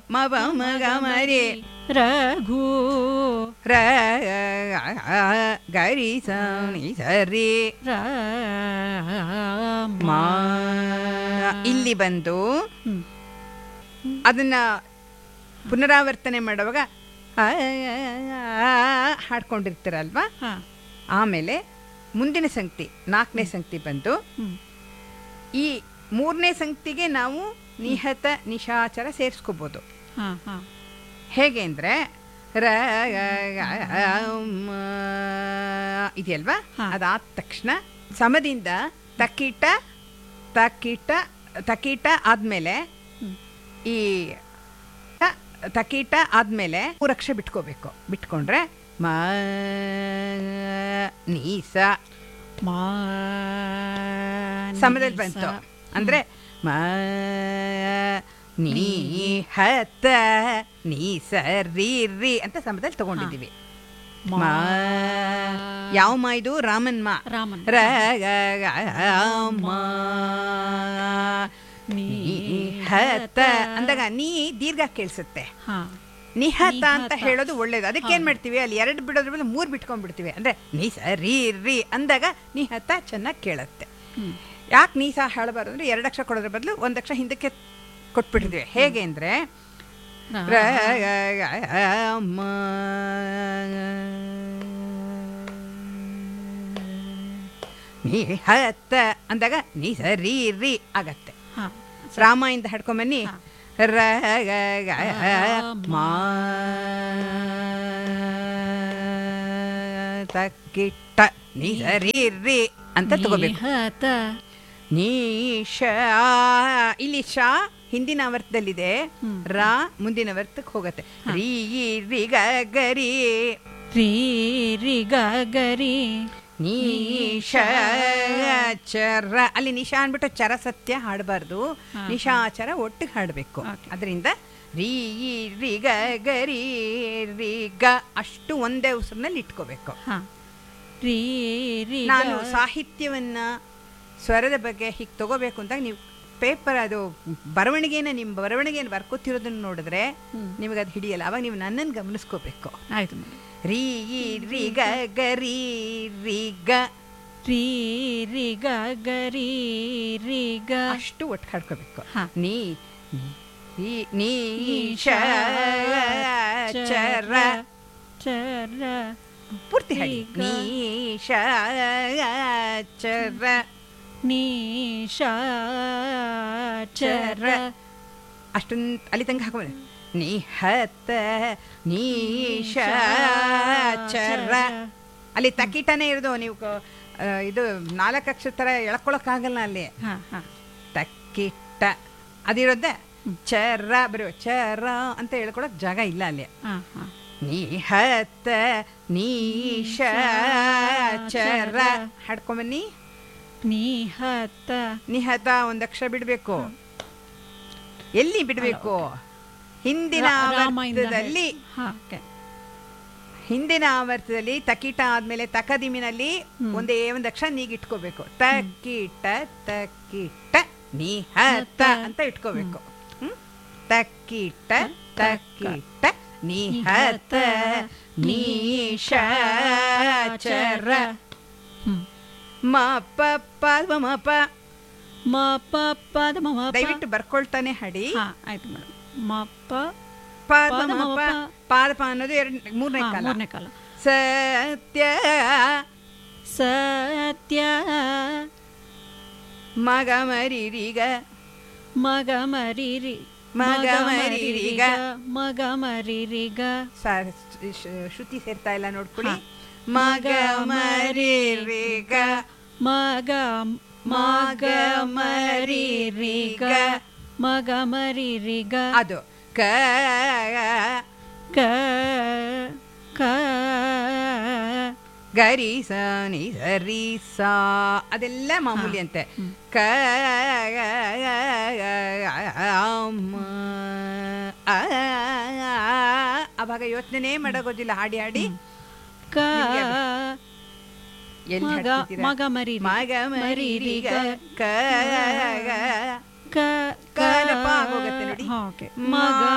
ಮವ ಮಗ ಮರಿ ರಘು ರ ಗರಿ ಸನಿ ಸರಿ ರಾಮ ಮಾ ಇಲ್ಲಿ ಬಂದು ಹ್ಮ್. ಅದನ್ನ ಪುನರಾವರ್ತನೆ ಮಾಡುವಾಗ ಆ, ಹಾಡ್ಕೊಂಡಿರ್ತೀರಲ್ವಾ ಹಾ ಆಮೇಲೆ ಮುಂದಿನ ಸಂಕ್ತಿ ನಾಲ್ಕನೇ ಸಂಕ್ತಿ ಬಂತು ಹ್ಮ್. ಈ ಮೂರನೇ ಸಂಕ್ತಿಗೆ ನಾವು ನಿಹತ ನಿಶಾಚರ ಸೇರಿಸ್ಕೋಬೋದು ಹಾ ಹಾ ಹೇಗೆ ಅಂದರೆ ರ ಮ ಇದೆಯಲ್ವಾ ಹಾ. ಅದಾದ ತಕ್ಷಣ ಸಮದಿಂದ ತಕೀಟ ತಕೀಟ ತಕೀಟ ಆದಮೇಲೆ ಹ್ಮ್. ಈ ತ- ತಕೀಟ ಆದಮೇಲೆ ಮೂರು ಅಕ್ಷರ ಬಿಟ್ಕೋಬೇಕು ಬಿಟ್ಕೊಂಡ್ರೆ ಮ ನೀಸ ಮಾ ಸಮದಲ್ಲಿ ಬಂತು ಅಂದ್ರೆ ಮ ನೀ ಹತ ನೀ ಸರಿ ರಿ ಅಂತ ಸಮದಲ್ಲಿ ತಗೊಂಡಿದ್ದೀವಿ ಮಾ. ಮಾ ಯಾವ ಮಾ ಇದು ರಾಮನ್ ಮಾ ರಾಮನ್ ರ ಗ ಗ ಮಾ ನೀ ಹತ ಅಂದಾಗ ನೀ ದೀರ್ಘ ಕೇಳಿಸುತ್ತೆ ಹಾ ನಿಹತ ಅಂತ ನಿಹತ. ಹೇಳೋದು ಒಳ್ಳೇದು ಅದಕ್ಕೆ ಏನ್ ಮಾಡ್ತೀವಿ ಅಲ್ಲಿ ಎರಡು ಬಿಡೋದ್ರ ಬದಲು ಮೂರು ಬಿಟ್ಕೊಂಡ್ಬಿಡ್ತೀವಿ ಅಂದ್ರೆ ನೀ ಸರಿ ರಿ ಅಂದಾಗ ನಿಹತ ಚೆನ್ನಾಗಿ ಕೇಳುತ್ತೆ ಹ್ಮ್. ಯಾಕೆ ನೀ ಸಹ ಹೇಳಬಾರ್ದು ಅಂದ್ರೆ ಎರಡು ಅಕ್ಷರ ಕೊಡೋದ್ರ ಬದಲು ಒಂದು ಅಕ್ಷರ ಹಿಂದಕ್ಕೆ ಕೊಟ್ಬಿಟ್ಟಿದ್ವಿ ಹೇಗೆ ಅಂದ್ರೆ ರಾ- ರ ಗ ಗ ಮ ನೀ ಹತ್ತ ಅಂದಾಗ ನೀ ಸರಿ ರಿ ಆಗತ್ತೆ ಹಾ ರಾಮಾಯಿಂದ ಹಡ್ಕೊಂಬನ್ನಿ ಹಾ. ರ ಗ ಗ ಮಾ ತಕ್ಕಿಟ್ಟ ನೀ ಸರಿ ರಿ ಅಂತ ತಗೋಬೇಕು ನಿಹತ ನೀಶ ಇಲ್ಲಿ ಶಾ ಹಿಂದಿನ ಆವರ್ತದಲ್ಲಿದೆ ಹ್ಮ್. ರಾ ಮುಂದಿನ ವರ್ತಕ್ಕೆ ಹೋಗತ್ತೆ ರೀ ರಿ ಗ ಗರಿ ರೀ ರಿ ಗ ಗರಿ ನೀಶ ಚರ ಅಲ್ಲಿ ನಿಶಾ ಅನ್ಬಿಟ್ಟು ಚರ ಸತ್ಯ ಹಾಡಬಾರ್ದು ಹಾ, ನಿಶಾಚರ ಒಟ್ಟಿಗೆ ಹಾಡಬೇಕು Okay. ಅದರಿಂದ ರೀ ರಿ ಗ ಗರಿ ರಿ ಗ ಅಷ್ಟು ಒಂದೇ ಉಸಿರಿನಲ್ಲಿ ಇಟ್ಕೋಬೇಕು ಹಾ ರೀ ರಿ ಗ ನಾನು ಸಾಹಿತ್ಯವನ್ನ ಸ್ವರದ ಬಗ್ಗೆ ಹೀಗೆ ತಗೋಬೇಕು ಅಂದಾಗ ನೀವು ಪೇಪರ್ ಅದು ಬರವಣಿಗೆನ ನಿಮ್ಮ ಬರವಣಿಗೆಯನ್ನು ಬರ್ಕೋತಿರೋದನ್ನ ನೋಡಿದ್ರೆ ಹ್ಮ್. ನಿಮಗೆ ಅದು ಹಿಡಿಯಲ್ಲ ಅವಾಗ ನೀವು ನನ್ನನ್ನು ಗಮನಿಸ್ಕೋಬೇಕು ಆಯ್ತು ಮೇಡಮ್ ರೀ ರಿ ಗ ಗರಿ ರಿ ಗ ರೀ ರಿ ಗ ಗರಿ ರಿ ಗ ಅಷ್ಟು ಒಟ್ಟು ಹಾಡ್ಕೋಬೇಕು ಹಾ. ನೀ ನೀ- ನೀ ಶ ಚರ ಚರ ಪೂರ್ತಿ ಹಾಡಿ ಈಗ. ನೀ ಶ ಚರ ಚರ ಅಷ್ಟೊಂದು ಅಲ್ಲಿ ತನಕ ಹಾಕೋಬೋದು ನೀ ಹತ ನೀ ಶ ಚರ ಅಲ್ಲಿ ತಕೀಟನೇ ಇರೋದು ನೀವು ಕ- ಆ, ಇದು ನಾಲ್ಕು ಅಕ್ಷರ ಥರ ಎಳ್ಕೊಳಕ್ಕಾಗಲ್ಲ ಅಲ್ಲಿ ಹಾ ಹಾ ತಕ್ಕಿಟ್ಟ ಅದಿರೋದೆ ಚರ ಬರೋ ಚರ ಅಂತ ಹೇಳ್ಕೊಳಕ್ ಜಾಗ ಇಲ್ಲ ಅಲ್ಲಿ ಹಾ ಹಾ ನೀ ಹತ ನೀ ಶ ಚರ ಹಾಡ್ಕೊಂಬನ್ನಿ ನಿಹತ ನಿಹತ ಒಂದು ಅಕ್ಷರ ಬಿಡಬೇಕು ಎಲ್ಲಿ ಬಿಡಬೇಕು ಹಿಂದಿನ ರಾ- ರಾಮಾಯಿಂದ ಆವರ್ತದಲ್ಲಿ ಹಾ ಓಕೆ ಹಿಂದಿನ ಆವರ್ತದಲ್ಲಿ ತಕೀಟ ಆದ್ಮೇಲೆ ತಕದಿಮಿನಲ್ಲಿ ಒಂದೇ ಒಂದು ಅಕ್ಷರ ನೀಗ್ ಇಟ್ಕೋಬೇಕು ತಕೀಟ ತಕೀಟ ನಿಹತ ಅಂತ ಇಟ್ಕೋಬೇಕು ಹ್ಮ್? ತಕೀಟ ತಕೀಟ ನಿಹತ ನೀಶ ಚರ ಹ್ಮ್ ಮ ಪ ಪ ಮ ಮ ಪ ಮ ಪ ಪ ದ ಮ ಮ ಪ. ದಯವಿಟ್ಟು ಬರ್ಕೊಳ್ತಾನೆ ಹಾಡಿ ಹಾ ಆಯ್ತು ಮೇಡಮ್ ಮ ಪ ಪ ಪ ದ ಮ ಮ ಪ ಪ. ಪಾದ ಪ ಅನ್ನೋದು ಎರಡು ಮೂರನೇ ಹಾ, ಕಾಲ ಮೂರನೇ ಕಾಲ ಸತ್ಯ ಸತ್ಯ ಮಗ ಮರಿರಿಗ ಮಗ ಮರಿರಿ ಮಗ ಮರಿರಿಗ. ಮಗ ಮರಿರಿಗ ಸ- ಶ- ಶ್ರುತಿ ಸೇರ್ತಾ ಇಲ್ಲ ನೋಡ್ಕೊಳ್ಳಿ ಹಾ. ಮಗ ಮರಿರಿಗ ಮಗ ಮಗ ಮರಿರಿಗ ಮಗ ಮರಿರಿಗ ಅದು ಕ ಕ ಕ ಗರಿ ಸ ನಿ ಸರಿ ಸ ಅದೆಲ್ಲ ಮಾಮೂಲಿ ಅಂತೆ ಕ ಮ, ಆ, ಅವಾಗ ಯೋಚನೆ ಮಾಡೋಗೋದಿಲ್ಲ ಹಾಡಿ ಹಾಡಿ ಕ ಎಲ್ಲಿ ಮಗ ಹಾಡ್ತಿದ್ದೀರಾ? ಮಗ ಮರಿ ಮಗ ಮರಿರಿಗ ಕ ಕ ಕನಪ ಆಗೋಗತ್ತೆ ನೋಡಿ. ಓಕೆ ಮಗ